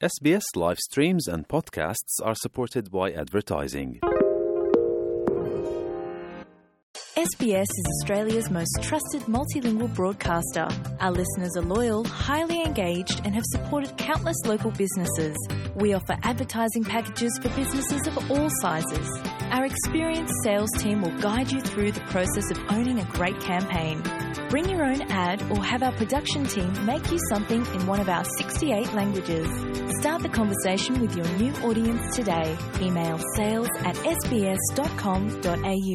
SBS live streams and podcasts are supported by advertising. SBS is Australia's most trusted multilingual broadcaster. Our listeners are loyal, highly engaged, and have supported countless local businesses. We offer advertising packages for businesses of all sizes. Our experienced sales team will guide you through the process of owning a great campaign. Bring your own ad or have our production team make you something in one of our 68 languages. Start the conversation with your new audience today. Email sales at sbs.com.au.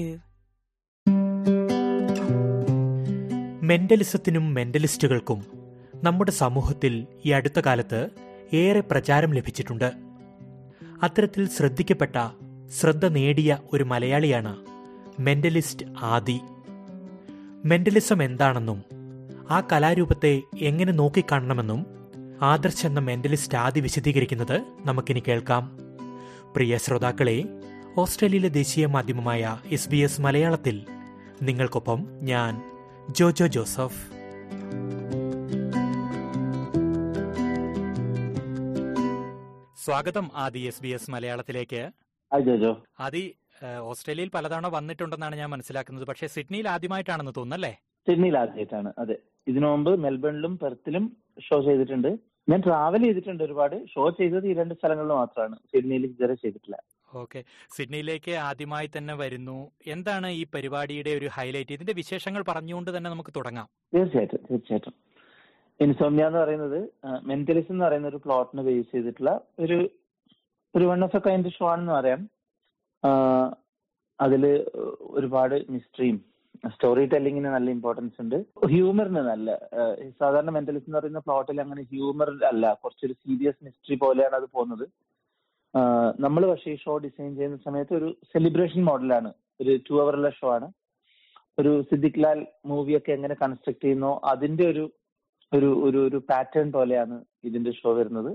മെന്റലിസത്തിനും മെന്റലിസ്റ്റുകൾക്കും നമ്മുടെ സമൂഹത്തിൽ ഈ അടുത്ത കാലത്ത് ഏറെ പ്രചാരം ലഭിച്ചിട്ടുണ്ട് അത്തരത്തിൽ ശ്രദ്ധിക്കപ്പെട്ട ശ്രദ്ധ നേടിയ ഒരു മലയാളിയാണ് മെന്റലിസ്റ്റ് ആദി മെന്റലിസം എന്താണെന്നും ആ കലാരൂപത്തെ എങ്ങനെ നോക്കിക്കാണണമെന്നും ആദർശ് എന്ന മെന്റലിസ്റ്റ് ആദി വിശദീകരിക്കുന്നത് നമുക്കിനി കേൾക്കാം പ്രിയ ശ്രോതാക്കളെ ഓസ്ട്രേലിയയിലെ ദേശീയ മാധ്യമമായ എസ് ബി എസ് മലയാളത്തിൽ നിങ്ങൾക്കൊപ്പം ഞാൻ ജോജോ ജോസഫ് സ്വാഗതം ആദി എസ് ബി എസ് മലയാളത്തിലേക്ക് ഹായ് ജോജോ ആദി ഏഹ്, ഓസ്ട്രേലിയയിൽ പലതവണ വന്നിട്ടുണ്ടെന്നാണ് ഞാൻ മനസ്സിലാക്കുന്നത് പക്ഷേ സിഡ്നിയിൽ ആദ്യമായിട്ടാണെന്ന് തോന്നുന്നല്ലേ സിഡ്നിയിൽ ആദ്യമായിട്ടാണ് അതെ ഇതിനു മുമ്പ് മെൽബണിലും പെർത്തിലും ഷോ ചെയ്തിട്ടുണ്ട് ഞാൻ ട്രാവൽ ചെയ്തിട്ടുണ്ട് ഒരുപാട് ഷോ ചെയ്തത് ഈ രണ്ട് സ്ഥലങ്ങളിൽ മാത്രമാണ് സിഡ്നിയിൽ ഇതുവരെ ചെയ്തിട്ടില്ല ഓക്കെ സിഡ്നിയിലേക്ക് ആദ്യമായി തന്നെ വരുന്നു എന്താണ് ഈ പരിപാടിയുടെ ഒരു ഹൈലൈറ്റ് ഇതിന്റെ വിശേഷങ്ങൾ പറഞ്ഞുകൊണ്ട് തന്നെ നമുക്ക് തുടങ്ങാം തീർച്ചയായിട്ടും തീർച്ചയായിട്ടും ഇൻസോമിയ എന്ന് പറയുന്നത് മെന്റലിസം എന്ന് പറയുന്ന ഒരു പ്ലോട്ടിനെ ബേസ് ചെയ്തിട്ടുള്ള ഒരു ഒരു one of a kind show ആണെന്ന് പറയാം ആഹ് അതില് ഒരുപാട് മിസ്റ്ററിയും സ്റ്റോറി ടെല്ലിങ്ങിന് നല്ല ഇമ്പോർട്ടൻസ് ഉണ്ട് ഹ്യൂമറിന് നല്ല ആഹ് സാധാരണ മെന്റലിസം എന്ന് പറയുന്ന പ്ലോട്ടിൽ അങ്ങനെ ഹ്യൂമർ അല്ല കുറച്ചൊരു സീരിയസ് മിസ്റ്ററി പോലെയാണ് അത് പോകുന്നത് നമ്മൾ പക്ഷേ ഈ ഷോ ഡിസൈൻ ചെയ്യുന്ന സമയത്ത് ഒരു സെലിബ്രേഷൻ മോഡലാണ് ഒരു ടു അവറുള്ള ഷോ ആണ് ഒരു സിദ്ദിഖ് ലാൽ മൂവിയൊക്കെ എങ്ങനെ കൺസ്ട്രക്ട് ചെയ്യുന്നോ അതിന്റെ ഒരു ഒരു ഒരു ഒരു പാറ്റേൺ പോലെയാണ് ഇതിന്റെ ഷോ വരുന്നത്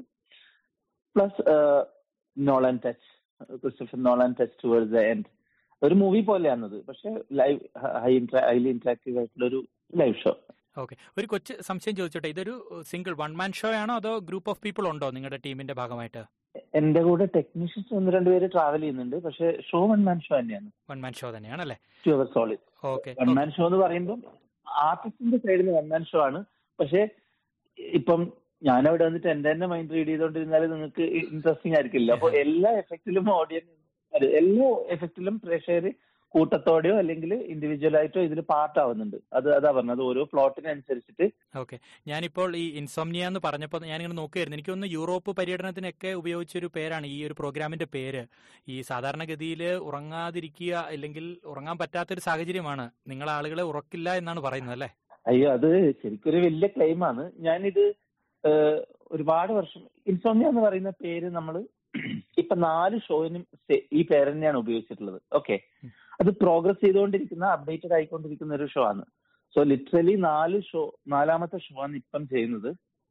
plus Nolan touch Christopher Nolan touch towards the end ഒരു മൂവി പോലെയാണത് പക്ഷെ ലൈവ് ഹൈ ഹൈലി ഇന്ററാക്റ്റീവ് ആയിട്ടുള്ള ഒരു ലൈവ് ഷോ ഓക്കെ ഒരു കൊച്ചു സംശയം ചോദിച്ചോട്ടെ ഇതൊരു സിംഗിൾ വൺ മാൻ ഷോ ആണോ അതോ ഗ്രൂപ്പ് ഓഫ് പീപ്പിൾ ഉണ്ടോ നിങ്ങളുടെ ടീമിന്റെ ഭാഗമായിട്ട് എന്റെ കൂടെ ടെക്നീഷ്യൻസ് ഒന്ന് രണ്ടുപേര് ട്രാവൽ ചെയ്യുന്നുണ്ട് പക്ഷെ ഷോ വൺ മാൻ ഷോ തന്നെയാണ് വൺ മാൻ ഷോ തന്നെയാണ് അല്ലേ two hour solid okay one man show എന്ന് പറയുമ്പോൾ ആർട്ടിസ്റ്റിന്റെ സൈഡിൽ നിന്ന് വൺ മാൻ ഷോ ആണ് പക്ഷെ ഇപ്പം ഞാൻ അവിടെ വന്നിട്ട് എന്റെ തന്നെ മൈൻഡ് റീഡ് ചെയ്തോണ്ടിരുന്നാൽ നിങ്ങൾക്ക് ഇൻട്രസ്റ്റിംഗ് ആയിരിക്കില്ല അപ്പൊ എല്ലാ എഫക്റ്റിലും ഓഡിയൻസ് അതെ എല്ലാ എഫക്റ്റിലും പ്രേക്ഷകർ കൂട്ടത്തോടെയോ അല്ലെങ്കിൽ ഇൻഡിവിജ്വൽ ആയിട്ടോ ഇതിൽ പാർട്ട് ആവുന്നുണ്ട് അത് അതാ പറഞ്ഞത് അത് ഓരോ പ്ലോട്ടിനനുസരിച്ചിട്ട് ഓക്കെ ഞാനിപ്പോൾ ഈ ഇൻസോംനിയ എന്ന് പറഞ്ഞപ്പോൾ ഞാനിങ്ങനെ നോക്കുകയായിരുന്നു എനിക്കൊന്ന് യൂറോപ്പ് പര്യടനത്തിനൊക്കെ ഉപയോഗിച്ചൊരു പേരാണ് ഈ ഒരു പ്രോഗ്രാമിന്റെ പേര് ഈ സാധാരണഗതിയിൽ ഉറങ്ങാതിരിക്കുക അല്ലെങ്കിൽ ഉറങ്ങാൻ പറ്റാത്തൊരു സാഹചര്യമാണ് നിങ്ങൾ ആളുകളെ ഉറക്കില്ല എന്നാണ് പറയുന്നത് അല്ലേ അയ്യോ അത് ശരിക്കൊരു വലിയ ക്ലെയിമാണ് ഞാനിത് ഏഹ്, ഒരുപാട് വർഷം ഇൻസോമിയ എന്ന് പറയുന്ന പേര് നമ്മൾ ഇപ്പൊ നാല് ഷോയിനും സെ- ഈ പേര് തന്നെയാണ് ഉപയോഗിച്ചിട്ടുള്ളത് ഓക്കെ അത് പ്രോഗ്രസ് ചെയ്തുകൊണ്ടിരിക്കുന്ന അപ്ഡേറ്റഡ് ആയിക്കൊണ്ടിരിക്കുന്ന ഒരു ഷോ ആണ് സോ ലിറ്ററലി നാല് ഷോ നാലാമത്തെ ഷോ ആണ് ഇപ്പം ചെയ്യുന്നത്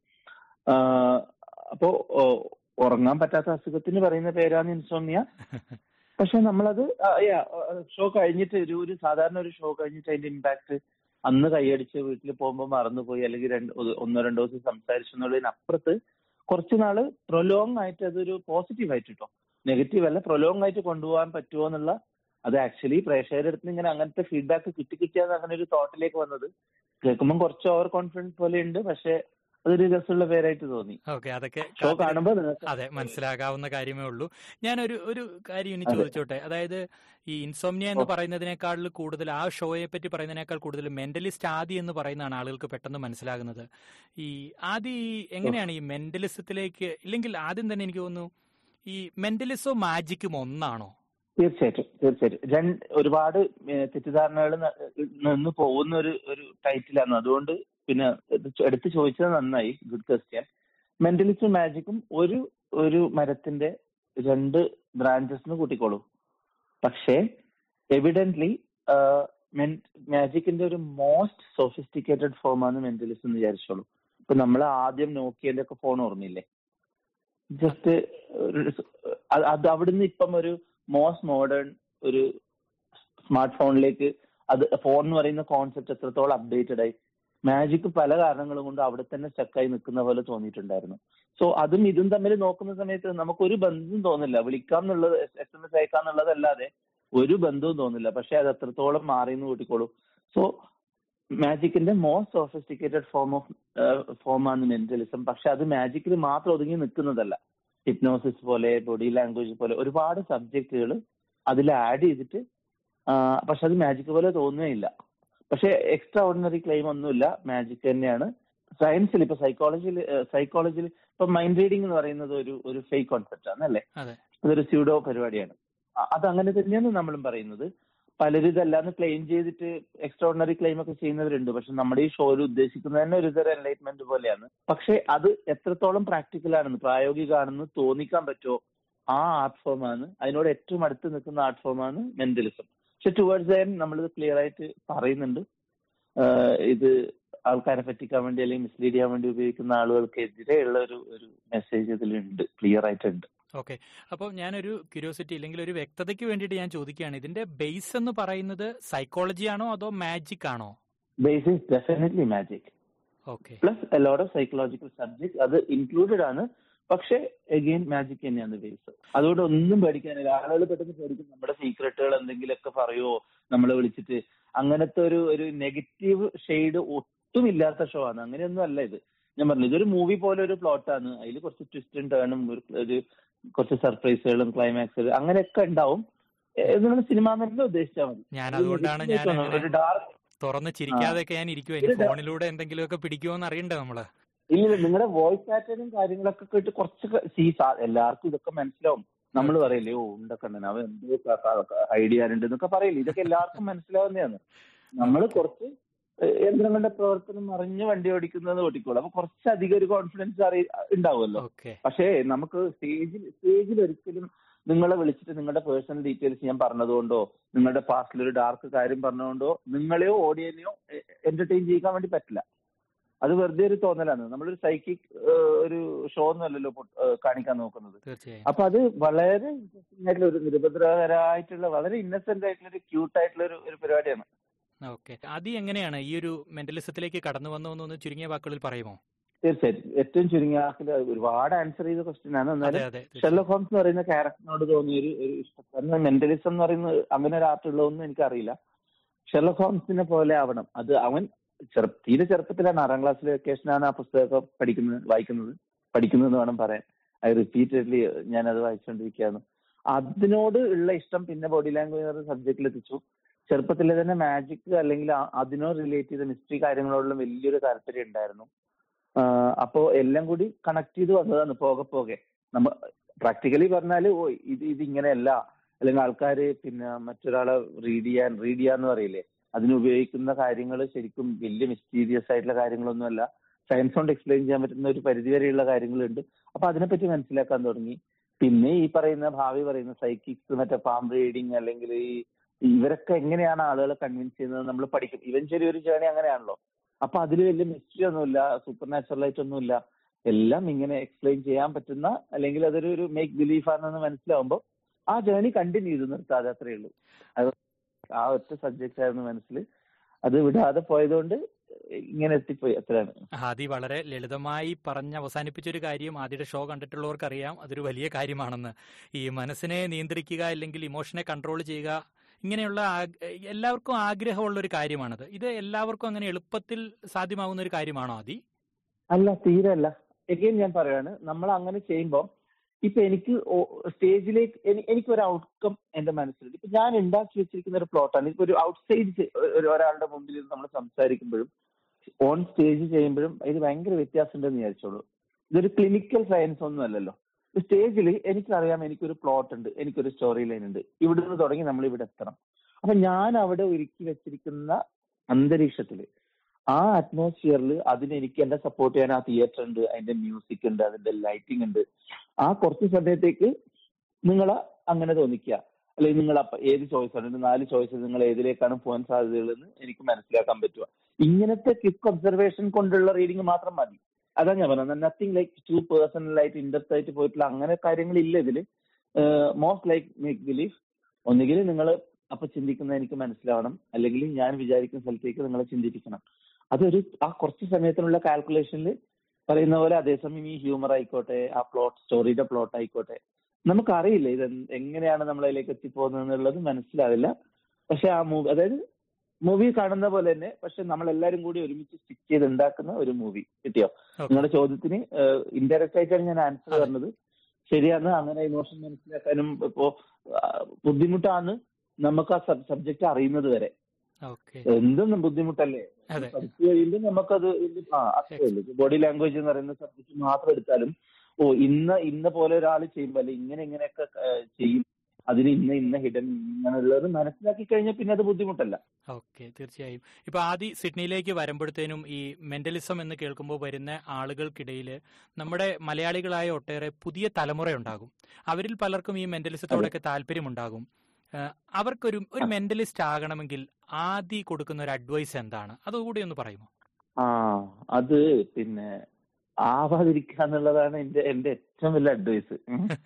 ആഹ്, അപ്പോ ഓ, ഉറങ്ങാൻ പറ്റാത്ത അസുഖത്തിന് പറയുന്ന പേരാണ് ഇൻസോമിയ പക്ഷെ നമ്മളത് ഷോ കഴിഞ്ഞിട്ട് ഒരു ഒരു സാധാരണ ഒരു ഷോ കഴിഞ്ഞിട്ട് അതിന്റെ ഇമ്പാക്ട് അന്ന് കൈയടിച്ച് വീട്ടിൽ പോകുമ്പോൾ മറന്നുപോയി അല്ലെങ്കിൽ രണ്ട് ഒരു- ഒന്നോ രണ്ടോ ദിവസം സംസാരിച്ചു എന്നുള്ളതിനപ്പുറത്ത് കുറച്ച് നാള് പ്രൊലോങ് ആയിട്ട് അതൊരു പോസിറ്റീവ് ആയിട്ട് കേട്ടോ നെഗറ്റീവ് അല്ല പ്രൊലോങ് ആയിട്ട് കൊണ്ടുപോകാൻ പറ്റുമോ എന്നുള്ള അത് ആക്ച്വലി പ്രേക്ഷകരുടെ അടുത്ത് നിന്ന് ഇങ്ങനെ അങ്ങനത്തെ ഫീഡ്ബാക്ക് കിട്ടി കിട്ടിയാണ് അങ്ങനെ ഒരു തോട്ടിലേക്ക് വന്നത് കേൾക്കുമ്പോൾ കുറച്ച് ഓവർ കോൺഫിഡൻസ് പോലെ ഉണ്ട് പക്ഷെ അതൊരു രസമുള്ള പേരായിട്ട് തോന്നി ഓക്കെ അതൊക്കെ ഷോ കാണുമ്പോൾ നിങ്ങൾക്ക് അതെ മനസ്സിലാകാവുന്ന കാര്യമേ ഉള്ളൂ ഞാനൊരു ഒരു കാര്യം ഇനി അതെ. ചോദിച്ചോട്ടെ അതായത് ഈ ഇൻസോംനിയ എന്ന് പറയുന്നതിനേക്കാൾ കൂടുതൽ ആ ഷോയെ പറ്റി പറയുന്നതിനേക്കാൾ കൂടുതൽ മെന്റലിസ്റ്റ് ആദി എന്ന് പറയുന്നതാണ് ആളുകൾക്ക് പെട്ടെന്ന് മനസ്സിലാകുന്നത് ഈ ആദി എങ്ങനെയാണ് ഈ മെന്റലിസത്തിലേക്ക് ഇല്ലെങ്കിൽ ആദ്യം തന്നെ എനിക്ക് തോന്നുന്നു ഈ മെന്റലിസവും മാജിക്കും ഒന്നാണോ തീർച്ചയായിട്ടും തീർച്ചയായിട്ടും രണ്ട് ഒരുപാട് ഏഹ്, തെറ്റിദ്ധാരണകൾ ന- നിന്ന് പോകുന്ന ഒരു ഒരു ടൈറ്റിലാണ് അതുകൊണ്ട് പിന്നെ ഇത് ചോ- എടുത്ത് ചോദിച്ചത് നന്നായി ഗുഡ് ക്വസ്റ്റ്യൻ മെന്റലിസ്റ്റും മാജിക്കും ഒരു ഒരു മരത്തിന്റെ രണ്ട് ബ്രാഞ്ചസ് കൂട്ടിക്കോളൂ പക്ഷേ എവിഡന്റ്ലി മാജിക്കിന്റെ ഒരു മോസ്റ്റ് സോഫിസ്റ്റിക്കേറ്റഡ് ഫോമാണ് മെന്റലിസം എന്ന് വിചാരിച്ചോളൂ ഇപ്പൊ നമ്മൾ ആദ്യം നോക്കിയതിന്റെ ഒക്കെ ഫോൺ ഓർമ്മയില്ലേ ജസ്റ്റ് അത് അവിടുന്ന് ഇപ്പം ഒരു മോസ്റ്റ് മോഡേൺ ഒരു സ്മാർട്ട് ഫോണിലേക്ക് അത് ഫോൺ എന്ന് പറയുന്ന കോൺസെപ്റ്റ് എത്രത്തോളം അപ്ഡേറ്റഡ് ആയി മാജിക് പല കാരണങ്ങളും കൊണ്ട് അവിടെ തന്നെ സ്റ്റക്കായി നിൽക്കുന്ന പോലെ തോന്നിയിട്ടുണ്ടായിരുന്നു സോ അതും ഇതും തമ്മിൽ നോക്കുന്ന സമയത്ത് നമുക്ക് ഒരു ബന്ധം തോന്നില്ല വിളിക്കാം എന്നുള്ളത് എസ് എം എസ് അയക്കാം എന്നുള്ളതല്ലാതെ ഒരു ബന്ധവും തോന്നില്ല പക്ഷെ അത് എത്രത്തോളം മാറിയെന്ന് കൂട്ടിക്കോളൂ സോ മാജിക്കിന്റെ മോസ്റ്റ് സോഫിസ്റ്റിക്കേറ്റഡ് ഫോം ഓഫ് ഫോമാണ് മെന്റലിസം പക്ഷെ അത് മാജിക്കിൽ മാത്രം ഒതുങ്ങി നിൽക്കുന്നതല്ല ഹിപ്നോസിസ് പോലെ ബോഡി ലാംഗ്വേജ് പോലെ ഒരുപാട് സബ്ജക്റ്റുകൾ അതിൽ ആഡ് ചെയ്തിട്ട് പക്ഷെ അത് മാജിക് പോലെ തോന്നുകയില്ല പക്ഷെ എക്സ്ട്രാ ഓർഡിനറി ക്ലെയിം ഒന്നുമില്ല മാജിക് തന്നെയാണ് സയൻസിൽ ഇപ്പൊ സൈക്കോളജിയിൽ സൈക്കോളജിയിൽ ഇപ്പൊ മൈൻഡ് റീഡിംഗ് എന്ന് പറയുന്നത് ഒരു ഒരു ഫേക്ക് കോൺസെപ്റ്റ് ആണ് അല്ലേ അതെ അതൊരു സ്യൂഡോ പരിപാടിയാണ് അ- അത് അങ്ങനെ തന്നെയാണ് നമ്മളും പറയുന്നത് പലരും ഇതല്ലാന്ന് ക്ലെയിം ചെയ്തിട്ട് എക്സ്ട്രാ ഓർഡിനറി ക്ലെയിം ഒക്കെ ചെയ്യുന്നവരുണ്ട് പക്ഷെ നമ്മുടെ ഈ ഷോയിൽ ഉദ്ദേശിക്കുന്നത് തന്നെ ഒരു തരം എൻലൈറ്റ്മെന്റ് പോലെയാണ് പക്ഷെ അത് എത്രത്തോളം പ്രാക്ടിക്കൽ ആണെന്ന് പ്രായോഗികമാണെന്ന് തോന്നിക്കാൻ പറ്റുമോ ആ ആർട്ട് ഫോമാണ് അതിനോട് ഏറ്റവും അടുത്ത് നിൽക്കുന്ന ആർട്ട് ഫോമാണ് മെന്റലിസം പക്ഷെ ടുവേർഡ്സ് എൻ നമ്മളിത് ക്ലിയർ ആയിട്ട് പറയുന്നുണ്ട് ആഹ് ഇത് ആൾക്കാരെ പറ്റിക്കാൻ വേണ്ടി അല്ലെങ്കിൽ മിസ്ലീഡ് ചെയ്യാൻ വേണ്ടി ഉപയോഗിക്കുന്ന ആളുകൾക്കെതിരെ ഉള്ള ഒരു ഒരു മെസ്സേജ് ഇതിലുണ്ട് ക്ലിയർ ആയിട്ടുണ്ട് ഓക്കെ അപ്പോൾ ഞാനൊരു ക്യൂരിയോസിറ്റി അല്ലെങ്കിൽ ഒരു വ്യക്തതയ്ക്ക് വേണ്ടിയിട്ട് ഞാൻ ചോദിക്കുകയാണ് ഇതിന്റെ ബേസ് എന്ന് പറയുന്നത് സൈക്കോളജി ആണോ അതോ മാജിക് ആണോ base is definitely magic okay plus a lot of psychological subject അത് ഇൻക്ലൂഡഡ് ആണ് പക്ഷെ അഗെയിൻ മാജിക് തന്നെയാണ് ബേസ് അതുകൊണ്ട് ഒന്നും പേടിക്കാനില്ല ആളുകൾ പെട്ടെന്ന് പേടിക്കും നമ്മുടെ സീക്രട്ടുകൾ എന്തെങ്കിലുമൊക്കെ പറയുമോ നമ്മളെ വിളിച്ചിട്ട് അങ്ങനത്തെ ഒരു ഒരു നെഗറ്റീവ് ഷെയ്ഡ് ഒട്ടും ഇല്ലാത്ത ഷോ ആണ് അങ്ങനെയൊന്നും അല്ല ഇത് ഞാൻ പറഞ്ഞു ഇതൊരു മൂവി പോലെ ഒരു പ്ലോട്ടാണ് അതിൽ കുറച്ച് ട്വിസ്റ്റും ടേണും ഒരു ഒരു കുറച്ച് സർപ്രൈസുകളും ക്ലൈമാക്സുകളും അങ്ങനെയൊക്കെ ഉണ്ടാവും നിങ്ങൾ സിനിമ തന്നെ ഉദ്ദേശിച്ചാൽ മതി ഞാൻ അതുകൊണ്ടാണ് ഞാൻ അങ്ങനെ ഒരു ഡാർക്ക് തുറന്ന് ചിരിക്കാതെയൊക്കെ ഞാൻ ഇരിക്കുവാ ഇനി ഫോണിലൂടെ എന്തെങ്കിലുമൊക്കെ പിടിക്കുമോന്ന് അറിയണ്ടേ നമ്മള് ഇല്ല നിങ്ങളുടെ വോയിസ് പാറ്റേണും കാര്യങ്ങളൊക്കെ കേട്ട് കുറച്ച് സീ എല്ലാവർക്കും ഇതൊക്കെ മനസ്സിലാവും നമ്മൾ പറയില്ലേ ഓ ഉണ്ടൊക്കെ ഉണ്ട് അവൻ എന്തോ ഹൈഡ് ചെയ്യാനുണ്ട് എന്നൊക്കെ പറയില്ലേ ഇതൊക്കെ എല്ലാവർക്കും മനസ്സിലാവുന്നതാണ് നമ്മൾ കുറച്ച് ഏഹ് യന്ത്രങ്ങളുടെ പ്രവർത്തനം അറിഞ്ഞ് വണ്ടി ഓടിക്കുന്നത് ഓടിക്കോളും അപ്പൊ കുറച്ചധികം ഒരു കോൺഫിഡൻസ് അറി ഉണ്ടാവുമല്ലോ ഓക്കെ പക്ഷേ നമുക്ക് സ്റ്റേജിൽ സ്റ്റേജിൽ ഒരിക്കലും നിങ്ങളെ വിളിച്ചിട്ട് നിങ്ങളുടെ പേഴ്സണൽ ഡീറ്റെയിൽസ് ഞാൻ പറഞ്ഞതുകൊണ്ടോ നിങ്ങളുടെ പാസ്റ്റിൽ ഒരു ഡാർക്ക് കാര്യം പറഞ്ഞതുകൊണ്ടോ നിങ്ങളെയോ ഓഡിയനെയോ എന്റർടൈൻ ചെയ്യിക്കാൻ വേണ്ടി പറ്റില്ല അത് വെറുതെ ഒരു തോന്നലാണ് നമ്മളൊരു സൈക്കിക് ഒരു ഷോ ഒന്നുമല്ലല്ലോ പൊ- ഏഹ് കാണിക്കാൻ നോക്കുന്നത് തീർച്ചയായും അപ്പൊ അത് വളരെ ഇൻട്രസ്റ്റിംഗ് ആയിട്ടുള്ള ഒരു നിരഭദ്രകരമായിട്ടുള്ള വളരെ ഇന്നസെന്റ് ആയിട്ടുള്ള ഒരു ക്യൂട്ട് ആയിട്ടുള്ള ഒരു ഒരു പരിപാടിയാണ് ഓക്കെ അത് എങ്ങനെയാണ് ഈ ഒരു മെന്റലിസത്തിലേക്ക് കടന്നു വന്നതെന്നൊന്ന് ചുരുങ്ങിയ വാക്കുകളിൽ പറയുമോ തീർച്ചയായിട്ടും ഏറ്റവും ചുരുങ്ങിയ വാക്കിൽ ഒരുപാട് ആൻസർ ചെയ്ത ക്വസ്റ്റ്യൻ ആണ് അതെ എന്നാലും അതെ തീർച്ചയായും. ഷെർലക് ഹോംസ് എന്ന് പറയുന്ന ക്യാരക്ടറിനോട് തോന്നിയ ഒരു ഒരു ഇഷ്ടം മെന്റലിസം എന്ന് പറയുന്ന അങ്ങനെ ഒരു ആർട്ട് ഉള്ളതൊന്നും എനിക്കറിയില്ല ഷെർലക് ഹോംസിനെ പോലെ ആവണം അത് അവൻ ചെറു തീരെ ചെറുപ്പത്തിലാണ് ആറാം ക്ലാസ്സിലെ വെക്കേഷനാണ് ആ പുസ്തകമൊക്കെ പഠിക്കുന്നത് വായിക്കുന്നത് പഠിക്കുന്നത് എന്ന് വേണം പറയാൻ ഐ റിപ്പീറ്റഡ്ലി ഞാൻ അത് വായിച്ചുകൊണ്ടിരിക്കുകയാണ് അതിനോട് ഉള്ള ഇഷ്ടം പിന്നെ ബോഡി ലാംഗ്വേജ് എന്ന സബ്ജക്റ്റിൽ എത്തിച്ചു ചെറുപ്പത്തിലെ തന്നെ മാജിക് അല്ലെങ്കിൽ ആ- അതിനോട് റിലേറ്റ് ചെയ്ത മിസ്റ്ററി കാര്യങ്ങളോടുള്ള വലിയൊരു താല്പര്യം ഉണ്ടായിരുന്നു ആഹ് അപ്പോ എല്ലാം കൂടി കണക്ട് ചെയ്ത് വന്നതാണ് പോകെ പോകെ നമ്മ പ്രാക്ടിക്കലി പറഞ്ഞാല് ഓ ഇത് ഇത് ഇങ്ങനെയല്ല അല്ലെങ്കിൽ ആൾക്കാര് പിന്നെ മറ്റൊരാളെ റീഡ് ചെയ്യാൻ റീഡ് ചെയ്യാന്ന് പറയില്ലേ അതിന് ഉപയോഗിക്കുന്ന കാര്യങ്ങൾ ശരിക്കും വലിയ മിസ്റ്റീരിയസ് ആയിട്ടുള്ള കാര്യങ്ങളൊന്നുമല്ല സയൻസ് കൊണ്ട് എക്സ്പ്ലെയിൻ ചെയ്യാൻ പറ്റുന്ന ഒരു പരിധി വരെയുള്ള കാര്യങ്ങളുണ്ട് അപ്പൊ അതിനെപ്പറ്റി മനസ്സിലാക്കാൻ തുടങ്ങി പിന്നെ ഈ പറയുന്ന ഭാവി പറയുന്ന സൈക്കിക്സ് മറ്റേ പാം റീഡിങ് അല്ലെങ്കിൽ ഈ ഇവരൊക്കെ എങ്ങനെയാണ് ആളുകളെ കൺവിൻസ് ചെയ്യുന്നത് നമ്മൾ പഠിക്കും ഇവൻച്വലി ഒരു ജേണി അങ്ങനെയാണല്ലോ അപ്പൊ അതിൽ വലിയ മിസ്റ്ററി ഒന്നുമില്ല സൂപ്പർ നാച്ചുറൽ ആയിട്ടൊന്നുമില്ല എല്ലാം ഇങ്ങനെ എക്സ്പ്ലെയിൻ ചെയ്യാൻ പറ്റുന്ന അല്ലെങ്കിൽ അതൊരു ഒരു മേക്ക് ബിലീഫ് ആണെന്ന് മനസ്സിലാവുമ്പോൾ ആ ജേണി കണ്ടിന്യൂ ചെയ്ത് നിർത്താതെ അത്രയേ ഉള്ളൂ അത് ആ ഒറ്റ സബ്ജക്റ്റ് ആയിരുന്നു മനസ്സിൽ അത് വിടാതെ പോയതുകൊണ്ട് ഇങ്ങനെ എത്തിപ്പോയി അത്രയാണ് ആദി വളരെ ലളിതമായി പറഞ്ഞ് അവസാനിപ്പിച്ച ഒരു കാര്യം ആദിയുടെ ഷോ കണ്ടിട്ടുള്ളവർക്ക് അറിയാം അതൊരു വലിയ കാര്യമാണെന്ന് ഈ മനസ്സിനെ നിയന്ത്രിക്കുക അല്ലെങ്കിൽ ഇമോഷനെ കൺട്രോൾ ചെയ്യുക ഇങ്ങനെയുള്ള ആഗ്- എല്ലാവർക്കും ആഗ്രഹമുള്ള ഒരു കാര്യമാണത് ഇത് എല്ലാവർക്കും അങ്ങനെ എളുപ്പത്തിൽ സാധ്യമാകുന്ന ഒരു കാര്യമാണോ ആദി അല്ല തീരെ അല്ല എഗെയിൻ ഞാൻ പറയാണ് നമ്മൾ അങ്ങനെ ചെയ്യുമ്പോൾ ഇപ്പൊ എനിക്ക് സ്റ്റേജിലേക്ക് എനിക്ക് ഒരു ഔട്ട്കം എന്റെ മനസ്സിലുണ്ട് ഇപ്പൊ ഞാൻ ഉണ്ടാക്കി വെച്ചിരിക്കുന്ന ഒരു പ്ലോട്ടാണ് ഇപ്പൊ ഒരു ഔട്ട്സൈഡ് ഒരാളുടെ മുമ്പിൽ ഇരുന്ന് നമ്മൾ സംസാരിക്കുമ്പോഴും ഓൺ സ്റ്റേജ് ചെയ്യുമ്പോഴും ഇത് ഭയങ്കര വ്യത്യാസം ഉണ്ടെന്ന് വിചാരിച്ചോളൂ ഇതൊരു ക്ലിനിക്കൽ സയൻസ് ഒന്നും അല്ലല്ലോ സ്റ്റേജിൽ എനിക്കറിയാം എനിക്കൊരു പ്ലോട്ട് ഉണ്ട് എനിക്കൊരു സ്റ്റോറി ലൈൻ ഉണ്ട് ഇവിടുന്ന് തുടങ്ങി നമ്മൾ ഇവിടെ എത്തണം അപ്പൊ ഞാൻ അവിടെ ഒരുക്കി വെച്ചിരിക്കുന്ന അന്തരീക്ഷത്തില് ആ അറ്റ്മോസ്ഫിയറിൽ അതിന് എനിക്ക് എന്നെ സപ്പോർട്ട് ചെയ്യാൻ ആ തിയേറ്റർ ഉണ്ട് അതിന്റെ മ്യൂസിക് ഉണ്ട് അതിന്റെ ലൈറ്റിംഗ് ഉണ്ട് ആ കുറച്ച് സമയത്തേക്ക് നിങ്ങൾ അങ്ങനെ തോന്നിക്കുക അല്ലെങ്കിൽ നിങ്ങൾ അപ്പൊ ഏത് ചോയ്സ് ആണ് നാല് ചോയ്സ് നിങ്ങൾ ഏതിലേക്കാണ് പോകാൻ സാധ്യതകളെന്ന് എനിക്ക് മനസ്സിലാക്കാൻ പറ്റുക ഇങ്ങനത്തെ ക്വിക്ക് ഒബ്സർവേഷൻ കൊണ്ടുള്ള റീഡിംഗ് മാത്രം മതി അതാ ഞാൻ പറഞ്ഞത് നത്തിങ് ലൈക്ക് ടു പേഴ്സണൽ ആയിട്ട് ഇൻഡെപ്ത് ആയിട്ട് പോയിട്ടുള്ള അങ്ങനെ കാര്യങ്ങളില്ല ഇതില് മോസ്റ്റ് ലൈക്ക് മേക്ക് ബിലീഫ് ഒന്നുകിൽ നിങ്ങൾ അപ്പൊ ചിന്തിക്കുന്നത് എനിക്ക് മനസ്സിലാവണം അല്ലെങ്കിൽ ഞാൻ വിചാരിക്കുന്ന സ്ഥലത്തേക്ക് നിങ്ങളെ ചിന്തിപ്പിക്കണം അതൊരു ആ കുറച്ച് സമയത്തിനുള്ള കാൽക്കുലേഷനിൽ പറയുന്ന പോലെ അതേസമയം ഈ ഹ്യൂമർ ആയിക്കോട്ടെ ആ പ്ലോട്ട് സ്റ്റോറിയുടെ പ്ലോട്ട് ആയിക്കോട്ടെ നമുക്കറിയില്ല ഇത് എന്ത്- എങ്ങനെയാണ് നമ്മളതിലേക്ക് എത്തിപ്പോകുന്നത് എന്നുള്ളത് മനസ്സിലാവില്ല പക്ഷെ ആ മൂവി അതായത് മൂവി കാണുന്ന പോലെ തന്നെ പക്ഷെ നമ്മൾ എല്ലാവരും കൂടി ഒരുമിച്ച് സ്റ്റിച്ച് ചെയ്ത് ഉണ്ടാക്കുന്ന ഒരു മൂവി കിട്ടിയോ Okay. നിങ്ങളുടെ ചോദ്യത്തിന് ഇൻഡയറക്റ്റ് ആയിട്ടാണ് ഞാൻ ആൻസർ അതെ. പറഞ്ഞത് ശരിയാണ് അങ്ങനെ ഇമോഷൻ മനസ്സിലാക്കാനും ഇപ്പോ ആ, ബുദ്ധിമുട്ടാണ് നമുക്ക് ആ സബ്ജക്ട് അറിയുന്നത് വരെ ഓക്കെ എന്തും ബുദ്ധിമുട്ടല്ലേ അതെ പഠിച്ചു കഴിയുമ്പോൾ നമുക്കത് ഇത് ആ അത്രേ ഉള്ളൂ ബോഡി ലാംഗ്വേജ് എന്ന് പറയുന്ന സബ്ജക്ട് മാത്രം എടുത്താലും ഓ ഇന്ന ഇന്ന പോലെ ഒരാൾ ചെയ്യുമ്പോൾ അല്ലെ ഇങ്ങനെ ഇങ്ങനെയൊക്കെ ആ, ചെയ്യും അതിന് ഇന്ന ഇന്ന ഹിഡൻ ഇങ്ങനെയുള്ളത് മനസ്സിലാക്കി കഴിഞ്ഞാൽ പിന്നെ അത് ബുദ്ധിമുട്ടല്ല ഓക്കെ തീർച്ചയായും ഇപ്പൊ ആദ്യ സിഡ്നിയിലേക്ക് വരുമ്പോഴത്തേനും ഈ മെന്റലിസം എന്ന് കേൾക്കുമ്പോൾ വരുന്ന ആളുകൾക്കിടയിൽ നമ്മുടെ മലയാളികളായ ഒട്ടേറെ പുതിയ തലമുറ ഉണ്ടാകും അവരിൽ പലർക്കും ഈ മെന്റലിസത്തോടൊക്കെ താല്പര്യമുണ്ടാകും ഏഹ് അവർക്കൊരു ഒരു മെന്റലിസ്റ്റ് ആകണമെങ്കിൽ ആദ്യ കൊടുക്കുന്ന ഒരു അഡ്വൈസ് എന്താണ് അതുകൂടി ഒന്ന് പറയുമോ ആ അത് പിന്നെ ആവാതിരിക്കുക എന്നുള്ളതാണ് എന്റെ എന്റെ ഏറ്റവും വലിയ അഡ്വൈസ്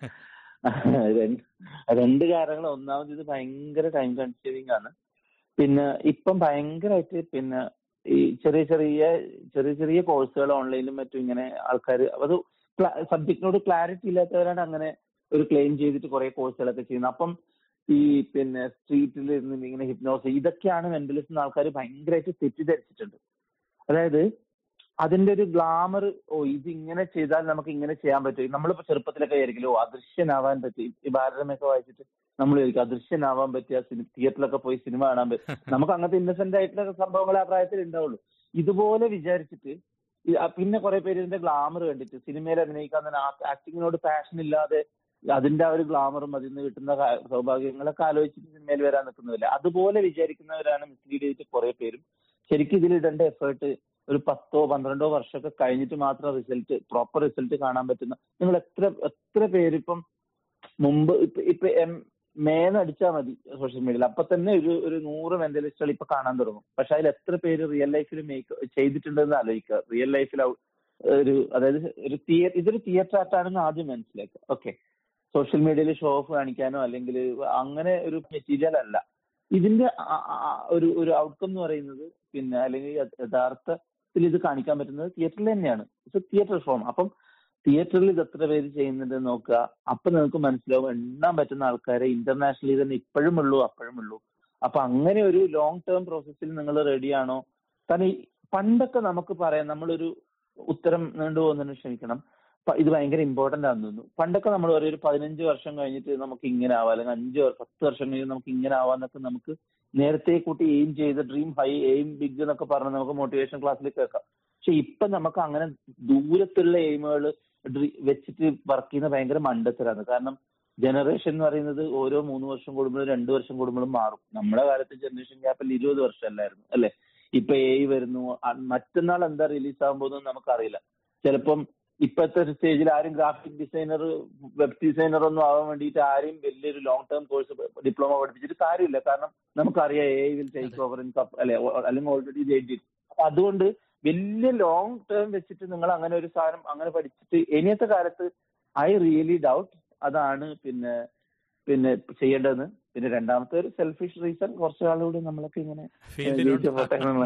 രണ്ട് രണ്ട് കാരണങ്ങൾ ഒന്നാമത് ഇത് ഭയങ്കര ടൈം കൺസ്യൂമിങ് ആണ് പിന്നെ ഇപ്പം ഭയങ്കരമായിട്ട് പിന്നെ ഈ ചെറിയ ചെറിയ ചെറിയ ചെറിയ കോഴ്സുകൾ ഓൺലൈനിലും മറ്റും ഇങ്ങനെ ആൾക്കാർ അത് സബ്ജക്റ്റിനോട് ക്ലാരിറ്റി ഇല്ലാത്തവരാണ് അങ്ങനെ ഒരു ക്ലെയിം ചെയ്തിട്ട് കുറെ കോഴ്സുകളൊക്കെ ചെയ്യുന്നത് അപ്പം ഈ പിന്നെ സ്ട്രീറ്റിൽ ഇരുന്ന് ഇങ്ങനെ ഹിപ്നോസ് ഇതൊക്കെയാണ് മെന്റലിസ്റ്റ് ആൾക്കാർ ഭയങ്കരമായിട്ട് തെറ്റിദ്ധരിച്ചിട്ടുണ്ട് അതായത് അതിന്റെ ഒരു ഗ്ലാമർ ഓ ഇത് ഇങ്ങനെ ചെയ്താൽ നമുക്ക് ഇങ്ങനെ ചെയ്യാൻ പറ്റും നമ്മളിപ്പോ ചെറുപ്പത്തിലൊക്കെ വിചാരിക്കില്ല ഓ അദൃശ്യനാവാൻ പറ്റും ഈ ഭാരതമൊക്കെ വായിച്ചിട്ട് നമ്മൾ വിചാരിക്കും അദൃശ്യനാവാൻ പറ്റിയ തിയേറ്ററിലൊക്കെ പോയി സിനിമ കാണാൻ പറ്റും നമുക്ക് അങ്ങനത്തെ ഇന്നസെന്റ് ആയിട്ടുള്ള സംഭവങ്ങൾ ആ പ്രായത്തിൽ ഉണ്ടാവുള്ളൂ ഇതുപോലെ വിചാരിച്ചിട്ട് ഈ- ആ പിന്നെ കുറെ പേര് ഇതിന്റെ ഗ്ലാമർ കണ്ടിട്ട് സിനിമയിൽ അഭിനയിക്കാൻ തന്നെ ആക്ടിങ്ങിനോട് പാഷൻ ഇല്ലാതെ അതിന്റെ ആ ഒരു ഗ്ലാമറും അതിൽ നിന്ന് കിട്ടുന്ന കാ- സൗഭാഗ്യങ്ങളൊക്കെ ആലോചിച്ചിട്ട് സിനിമയിൽ വരാൻ നിൽക്കുന്നില്ല അതുപോലെ വിചാരിക്കുന്നവരാണ് മിസ്ലീഡ് ചെയ്തിട്ട് കുറെ പേരും ശരിക്കും ഇതിൽ ഇടേണ്ട എഫേർട്ട് ഒരു പത്തോ പന്ത്രണ്ടോ വർഷമൊക്കെ കഴിഞ്ഞിട്ട് മാത്രം റിസൾട്ട് പ്രോപ്പർ റിസൾട്ട് കാണാൻ പറ്റുന്ന നിങ്ങൾ എത്ര എത്ര പേരിപ്പം മുമ്പ് ഇപ്പൊ ഇപ്പൊ എം മേന്ന് അടിച്ചാൽ മതി സോഷ്യൽ മീഡിയയിൽ അപ്പൊ തന്നെ ഒരു ഒരു നൂറ് മെന്റലിസ്റ്റുകൾ ഇപ്പൊ കാണാൻ തുടങ്ങും പക്ഷെ അതിൽ എത്ര പേര് റിയൽ ലൈഫിൽ മേക്ക് ചെയ്തിട്ടുണ്ടെന്ന് ആലോചിക്കുക റിയൽ ലൈഫിൽ ഒരു അതായത് ഒരു തിയേ ഇതൊരു തിയേറ്റർ ആർട്ടാണെന്ന് ആദ്യം മനസ്സിലാക്കുക ഓക്കെ സോഷ്യൽ മീഡിയയിൽ ഷോ ഓഫ് കാണിക്കാനോ അല്ലെങ്കിൽ അങ്ങനെ ഒരു മെറ്റീരിയൽ അല്ല ഇതിന്റെ ആ- ആ- ഒരു ഒരു ഔട്ട്കം എന്ന് പറയുന്നത് പിന്നെ അല്ലെങ്കിൽ യ- യഥാർത്ഥത്തിൽ ഇത് കാണിക്കാൻ പറ്റുന്നത് തിയേറ്ററിൽ തന്നെയാണ് ഇറ്റ്സ് തിയേറ്റർ ഫോം അപ്പം തിയേറ്ററിൽ ഇത് എത്ര പേര് ചെയ്യുന്നുണ്ട് നോക്കുക അപ്പൊ നിങ്ങൾക്ക് മനസ്സിലാവും എണ്ണാൻ പറ്റുന്ന ആൾക്കാരെ ഇന്റർനാഷണലി തന്നെ ഇപ്പോഴും ഉള്ളൂ അപ്പോഴും ഉള്ളൂ അപ്പൊ അങ്ങനെ ഒരു ലോങ് ടേം പ്രോസസ്സിൽ നിങ്ങൾ റെഡിയാണോ കാരണം ഈ പണ്ടൊക്കെ നമുക്ക് പറയാം നമ്മളൊരു ഉത്തരം നീണ്ടു പോകുന്നതിന് ക്ഷമിക്കണം പ- ഇത് ഭയങ്കര ഇമ്പോർട്ടന്റ് ആണെന്ന് തോന്നുന്നു പണ്ടൊക്കെ നമ്മൾ പറയും ഒരു പതിനഞ്ച് വർഷം കഴിഞ്ഞിട്ട് നമുക്ക് ഇങ്ങനെ ആവാം അല്ലെങ്കിൽ അഞ്ച് വർ- പത്ത് വർഷം കഴിഞ്ഞ് നമുക്ക് ഇങ്ങനെ ആവാന്നൊക്കെ നമുക്ക് നേരത്തെ കൂട്ടി എയിം ചെയ്ത് ഡ്രീം ഹൈ എയിം ബിഗ് എന്നൊക്കെ പറഞ്ഞ് നമുക്ക് മോട്ടിവേഷൻ ക്ലാസ്സിൽ കേൾക്കാം പക്ഷെ ഇപ്പൊ നമുക്ക് അങ്ങനെ ദൂരത്തുള്ള എയിമുകൾ വെച്ചിട്ട് വർക്ക് ചെയ്യുന്ന ഭയങ്കര മണ്ടത്തരാണ് കാരണം ജനറേഷൻ എന്ന് പറയുന്നത് ഓരോ മൂന്ന് വർഷം കൂടുമ്പോഴും രണ്ട് വർഷം കൂടുമ്പോഴും മാറും നമ്മുടെ കാലത്ത് ജനറേഷൻ ഗ്യാപ്പിൽ ഇരുപത് വർഷമല്ലായിരുന്നു അല്ലെ ഇപ്പൊ എ വരുന്നു അ- മറ്റന്നാൾ എന്താ റിലീസ് ആകാൻ പോകുന്നത് നമുക്കറിയില്ല ചിലപ്പം ഇപ്പോഴത്തെ ഒരു സ്റ്റേജിൽ ആരും ഗ്രാഫിക് ഡിസൈനർ വെബ് ഡിസൈനർ ഒന്നും ആവാൻ വേണ്ടിയിട്ട് ആരെയും വലിയൊരു ലോങ് ടേം കോഴ്സ് ഡിപ്ലോമ പഠിപ്പിച്ചിട്ട് കാര്യമില്ല കാരണം നമുക്കറിയാം A will take over in cup അല്ലെ ഓ- അല്ലെങ്കിൽ ഓൾറെഡി ചെയ്തിട്ട് അപ്പൊ അതുകൊണ്ട് വലിയ ലോങ് ടേം വെച്ചിട്ട് നിങ്ങൾ അങ്ങനെ ഒരു സാധനം അങ്ങനെ പഠിച്ചിട്ട് ഇനിയത്തെ കാലത്ത് ഐ റിയലി ഡൗട്ട് അതാണ് പിന്നെ പിന്നെ ചെയ്യേണ്ടതെന്ന് പിന്നെ രണ്ടാമത്തെ ഒരു സെൽഫിഷ് റീസൺ കുറച്ച് നാളുകൂടി നമ്മളൊക്കെ ഇങ്ങനെ ജയിച്ച് പോട്ടെ എന്നുള്ള.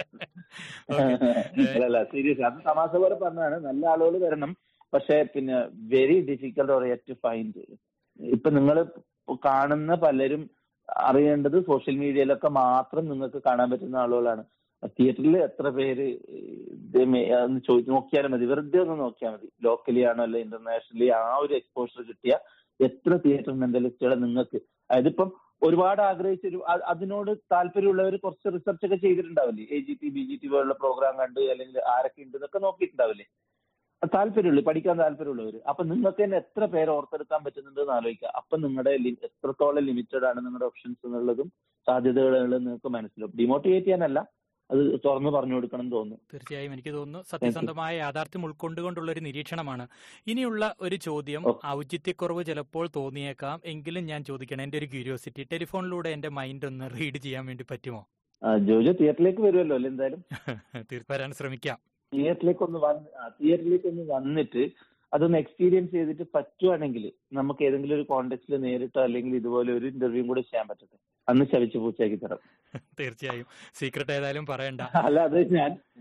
അല്ലല്ല സീരിയസ് അത് തമാശ പോലെ പറഞ്ഞതാണ് നല്ല ആളുകൾ വരണം പക്ഷെ പിന്നെ very difficult or to find ഇപ്പൊ നിങ്ങൾ കാണുന്ന പലരും അറിയേണ്ടത് സോഷ്യൽ മീഡിയയിലൊക്കെ മാത്രം നിങ്ങൾക്ക് കാണാൻ പറ്റുന്ന ആളുകളാണ് തിയേറ്ററിൽ എത്ര പേര് ഇത് മേ- ഒന്ന് ചോദിച്ചു നോക്കിയാലും മതി വെറുതെ ഒന്ന് നോക്കിയാൽ മതി ലോക്കലി ആണോ അല്ലെ ഇന്റർനാഷണലി ആ ഒരു എക്സ്പോഷർ കിട്ടിയ എത്ര തിയേറ്റർ മെന്റലിസ്റ്റുകളെ നിങ്ങൾക്ക് അതായത് ഇപ്പം ഒരുപാട് ആഗ്രഹിച്ചൊരു അ- അതിനോട് താല്പര്യമുള്ളവർ കുറച്ച് റിസർച്ച് ഒക്കെ ചെയ്തിട്ടുണ്ടാവില്ലേ A G T B G T പോലുള്ള പ്രോഗ്രാം കണ്ട് അല്ലെങ്കിൽ ആരൊക്കെ ഉണ്ട് എന്നൊക്കെ നോക്കിയിട്ടുണ്ടാവില്ലേ താല്പര്യമുള്ളൂ പഠിക്കാൻ താല്പര്യമുള്ളവർ അപ്പൊ നിങ്ങൾക്ക് തന്നെ എത്ര പേര് ഓർത്തെടുക്കാൻ പറ്റുന്നുണ്ട് എന്ന് ആലോചിക്കുക അപ്പൊ നിങ്ങളുടെ ലി- എത്രത്തോളം ലിമിറ്റഡ് ആണ് നിങ്ങളുടെ ഓപ്ഷൻസ് എന്നുള്ളതും സാധ്യതകളും നിങ്ങൾക്ക് മനസ്സിലാവും ഡിമോട്ടിവേറ്റ് ചെയ്യാനല്ല അത് തുറന്നു പറഞ്ഞു കൊടുക്കണം എന്ന് തോന്നുന്നു തീർച്ചയായും എനിക്ക് തോന്നുന്നു സത്യസന്ധമായ യാഥാർത്ഥ്യം ഉൾക്കൊണ്ടുകൊണ്ടുള്ള ഒരു നിരീക്ഷണമാണ് ഇനിയുള്ള ഒരു ചോദ്യം ഓ. ഔചിത്യക്കുറവ് ചിലപ്പോൾ തോന്നിയേക്കാം എങ്കിലും ഞാൻ ചോദിക്കണം എന്റെ ഒരു ക്യൂരിയോസിറ്റി ടെലിഫോണിലൂടെ എന്റെ മൈൻഡ് ഒന്ന് റീഡ് ചെയ്യാൻ വേണ്ടി പറ്റുമോ ആ, ജോജോ തിയേറ്ററിലേക്ക് വരുമല്ലോ അല്ലേ എന്തായാലും തീർ- വരാൻ ശ്രമിക്കാം തിയേറ്ററിലേക്ക് ഒന്ന് വന്ന് ആ, തിയേറ്ററിലേക്ക് ഒന്ന് വന്നിട്ട് അതൊന്ന് എക്സ്പീരിയൻസ് ചെയ്തിട്ട് പറ്റുവാണെങ്കിൽ നമുക്ക് ഏതെങ്കിലും ഒരു കോണ്ടെക്സ്റ്റിൽ നേരിട്ടോ അല്ലെങ്കിൽ ഇതുപോലെ ഒരു ഇന്റർവ്യൂ കൂടെ ചെയ്യാൻ പറ്റട്ടെ അന്ന് ശവിച്ച് പൂച്ചയാക്കി തരാം തീർച്ചയായും സീക്രട്ട് ഏതായാലും പറയണ്ട അല്ല അത് ഞാൻ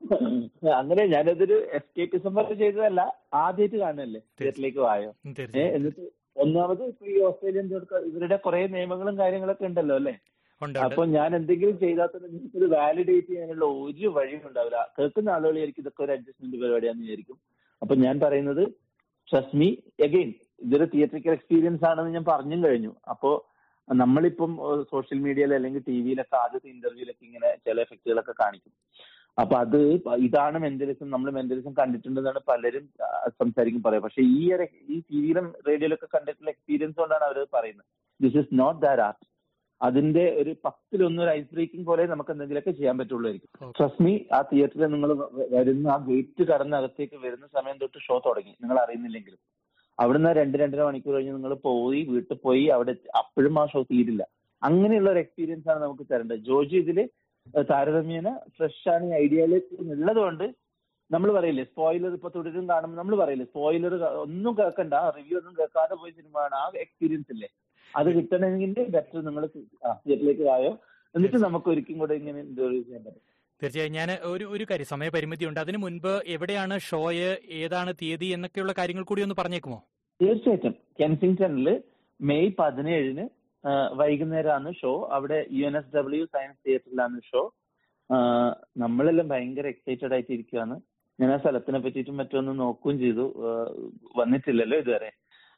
അങ്ങനെ ഞാനതൊരു എസ്കേപ്പിസം പോലെ ചെയ്തതല്ല ആദ്യമായിട്ട് കാണുന്നല്ലേ തിയേറ്ററിലേക്ക് വായോ ഉം, ഏ, തീർച്ചയായും എന്നിട്ട് ഒന്നാമത് ഇപ്പൊ ഈ ഓസ്ട്രേലിയൻ ജോലിക്കാർ ഇവരുടെ കുറെ നിയമങ്ങളും കാര്യങ്ങളൊക്കെ ഉണ്ടല്ലോ അല്ലേ ഉണ്ട് അപ്പൊ ഉണ്ട് ഞാൻ എന്തെങ്കിലും ചെയ്താൽ തന്നെ നിങ്ങൾക്കിത് വാലിഡേറ്റ് ചെയ്യാനുള്ള ഒരു വഴിയും ഉണ്ടാവില്ല കേൾക്കുന്ന ആളുകൾ വിചാരിക്കും ഇതൊക്കെ ഒരു അഡ്ജസ്റ്റ്മെന്റ് പരിപാടിയാന്ന് വിചാരിക്കും അപ്പൊ ഞാൻ പറയുന്നത് ട്രസ്റ്റ് മീ അഗെയിൻ ഇതൊരു തിയേറ്ററിക്കൽ എക്സ്പീരിയൻസ് ആണെന്ന് ഞാൻ പറഞ്ഞും കഴിഞ്ഞു അപ്പോ നമ്മളിപ്പം സോഷ്യൽ മീഡിയയിൽ അല്ലെങ്കിൽ ടി വിയിലൊക്കെ ആദ്യത്തെ ഇന്റർവ്യൂലൊക്കെ ഇങ്ങനെ ചില എഫക്റ്റുകളൊക്കെ കാണിക്കും അപ്പൊ അത് ഇതാണ് മെന്റലിസം നമ്മൾ മെന്റലിസം കണ്ടിട്ടുണ്ടെന്നാണ് പലരും ആ, സംസാരിക്കും പറയാം പക്ഷെ ഈ ഒരു ഈ ടി വിയിലും റേഡിയോയിലൊക്കെ കണ്ടിട്ടുള്ള എക്സ്പീരിയൻസ് കൊണ്ടാണ് അവർ പറയുന്നത് this is not that art അതിന്റെ ഒരു പത്തിലൊന്നും ഒരു ഐസ് ബ്രേക്കിംഗ് പോലെ നമുക്ക് എന്തെങ്കിലുമൊക്കെ ചെയ്യാൻ പറ്റുള്ളായിരിക്കും Okay. ട്രസ്റ്റ് മീ ആ തിയേറ്ററിൽ നിങ്ങൾ വരുന്ന ആ ഗേറ്റ് കടന്ന് അകത്തേക്ക് വരുന്ന സമയം തൊട്ട് ഷോ തുടങ്ങി നിങ്ങൾ അറിയുന്നില്ലെങ്കിലും അവിടുന്ന് രണ്ട് രണ്ടര മണിക്കൂർ കഴിഞ്ഞ് നിങ്ങൾ പോയി വീട്ടിൽ പോയി അവിടെ എത്തി- അപ്പോഴും ആ ഷോ തീരില്ല അങ്ങനെയുള്ള ഒരു എക്സ്പീരിയൻസ് ആണ് നമുക്ക് തരേണ്ടത് ജോജി ഇതില് താരതമ്യേന ഫ്രഷ് ആണ് ഈ ഐഡിയയിലേക്ക് ഉള്ളത് കൊണ്ട് നമ്മൾ പറയില്ലേ സ്പോയിലർ ഇപ്പൊ തുടരും കാണുമ്പോൾ നമ്മൾ പറയില്ലേ സ്പോയിലർ ഒന്നും കേൾക്കണ്ട റിവ്യൂ ഒന്നും കേൾക്കാതെ പോയി സിനിമ കാണാം ആ എക്സ്പീരിയൻസ് ഇല്ലേ അത് കിട്ടണമെങ്കിൽ ബെറ്റർ നിങ്ങൾ തിയേറ്ററിലേക്ക് ആയോ എന്നിട്ട് നമുക്ക് ഒരിക്കലും കൂടെ ഇങ്ങനെ ഇന്റർവ്യൂ ചെയ്യാൻ പറ്റും തീർച്ചയായും ഞാൻ ഒരു ഒരു കാര്യം സമയപരിമിതി ഉണ്ട് അതിനു മുൻപ് എവിടെയാണ് ഷോയ് ഏതാണ് തീയതി എന്നൊക്കെയുള്ള കാര്യങ്ങൾ കൂടി ഒന്ന് പറഞ്ഞേക്കുമോ തീർച്ചയായിട്ടും കെൻസിംഗ്ടണില് മെയ് പതിനേഴിന് ആ, വൈകുന്നേരമാണ് ഷോ അവിടെ U N S W science തിയേറ്ററിലാണ് ഷോ ആ, നമ്മളെല്ലാം ഭയങ്കര എക്സൈറ്റഡ് ആയിട്ട് ഇരിക്കുകയാണ് ഞാൻ ആ സ്ഥലത്തിനെ പറ്റിയിട്ടും മറ്റൊന്ന് നോക്കുകയും ചെയ്തു ആ, വന്നിട്ടില്ലല്ലോ ഇതുവരെ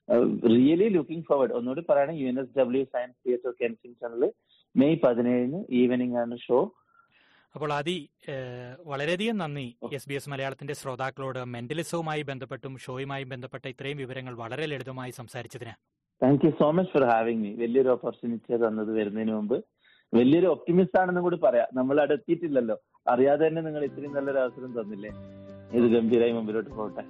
റിയലി ലുക്കിംഗ് ഫോർവേഡ് ഒന്നുകൂടി പറയണേ U N S W science theatre കെൻസിംഗ്ടണിൽ മെയ് പതിനേഴിന് ഈവനിങ് ആണ് ഷോ അപ്പോൾ ആദി ഏഹ്, വളരെയധികം നന്ദി എസ് ബി എസ് മലയാളത്തിന്റെ ശ്രോതാക്കളോട് മെന്റലിസവുമായി ബന്ധപ്പെട്ടും ഷോയുമായി ബന്ധപ്പെട്ട ഇത്രയും വിവരങ്ങൾ വളരെ ലളിതമായി സംസാരിച്ചതിന് thank you so much for having me വലിയൊരു ഓപ്പർച്യൂണിറ്റി തന്നത് വരുന്നതിന് മുമ്പ് വലിയൊരു ഒപ്റ്റിമിസ്റ്റ് ആണെന്നും കൂടി പറയാം നമ്മൾ അവിടെ എത്തിയിട്ടില്ലല്ലോ അറിയാതെ തന്നെ നിങ്ങൾ ഇത്രയും നല്ലൊരു അവസരം തന്നില്ലേ ഇത് ഗംഭീരമായി മുമ്പിലോട്ട് പോകട്ടെ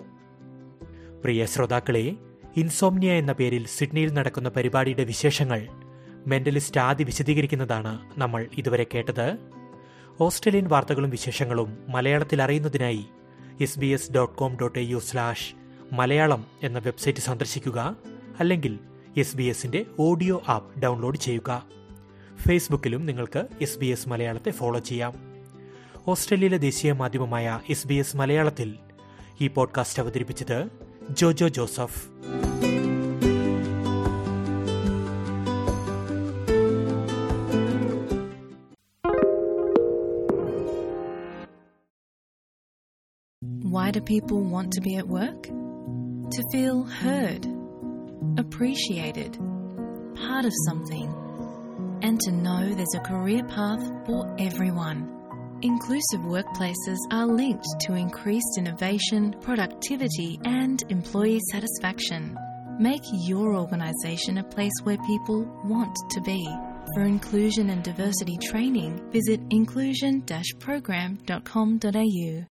പ്രിയ ശ്രോതാക്കളെ ഇൻസോംനിയ എന്ന പേരിൽ സിഡ്നിയിൽ നടക്കുന്ന പരിപാടിയുടെ വിശേഷങ്ങൾ മെന്റലിസ്റ്റ് ആദ്യ വിശദീകരിക്കുന്നതാണ് നമ്മൾ ഇതുവരെ കേട്ടത് ഓസ്ട്രേലിയൻ വാർത്തകളും വിശേഷങ്ങളും മലയാളത്തിൽ അറിയുന്നതിനായി S B S dot com dot A U slash Malayalam എന്ന വെബ്സൈറ്റ് സന്ദർശിക്കുക അല്ലെങ്കിൽ എസ് ബി എസിന്റെ ഓഡിയോ ആപ്പ് ഡൗൺലോഡ് ചെയ്യുക ഫേസ്ബുക്കിലും നിങ്ങൾക്ക് എസ് ബി എസ് മലയാളത്തെ ഫോളോ ചെയ്യാം ഓസ്ട്രേലിയയിലെ ദേശീയ മാധ്യമമായ എസ് ബി എസ് മലയാളത്തിൽ ഈ പോഡ്കാസ്റ്റ് അവതരിപ്പിച്ചത് Jojo Joseph Why do people want to be at work? To feel heard, appreciated, part of something, and to know there's a career path for everyone. Inclusive workplaces are linked to increased innovation, productivity, and employee satisfaction. Make your organisation a place where people want to be. For inclusion and diversity training, visit inclusion-program.com.au.